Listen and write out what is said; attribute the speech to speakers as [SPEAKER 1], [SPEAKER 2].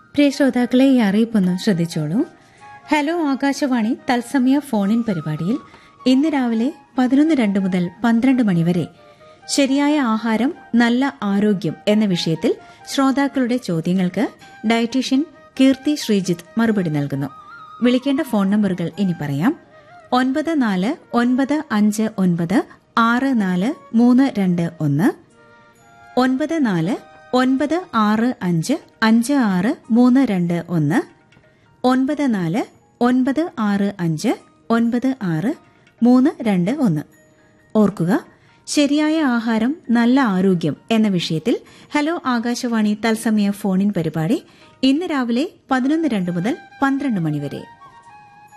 [SPEAKER 1] പ്രിയ ശ്രോതാക്കളെ ഈ അറിയിപ്പൊന്ന് ശ്രദ്ധിച്ചോളൂ ഹലോ ആകാശവാണി തത്സമയ ഫോണിൻ പരിപാടിയിൽ ഇന്ന് രാവിലെ പതിനൊന്ന് രണ്ട് മുതൽ പന്ത്രണ്ട് മണിവരെ ശരിയായ ആഹാരം നല്ല ആരോഗ്യം എന്ന വിഷയത്തിൽ ശ്രോതാക്കളുടെ ചോദ്യങ്ങൾക്ക് ഡയറ്റീഷ്യൻ കീർത്തി ശ്രീജിത്ത് മറുപടി നൽകുന്നു വിളിക്കേണ്ട ഫോൺ നമ്പറുകൾ ഇനി പറയാം ഒൻപത് നാല് ഒൻപത് അഞ്ച് ഒൻപത് ആറ് നാല് മൂന്ന് രണ്ട് ഒന്ന് ഒൻപത് നാല് ഒൻപത് ആറ് അഞ്ച് അഞ്ച് ആറ് മൂന്ന് രണ്ട് ഒന്ന് ഒൻപത് നാല് ഒൻപത് ആറ് അഞ്ച് ഒൻപത് ആറ് മൂന്ന് രണ്ട് ഒന്ന് ഓർക്കുക ശരിയായ ആഹാരം നല്ല ആരോഗ്യം എന്ന വിഷയത്തിൽ ഹലോ ആകാശവാണി തത്സമയ ഫോണിൻ പരിപാടി ഇന്ന് രാവിലെ പതിനൊന്ന് രണ്ട് മുതൽ പന്ത്രണ്ട് മണിവരെ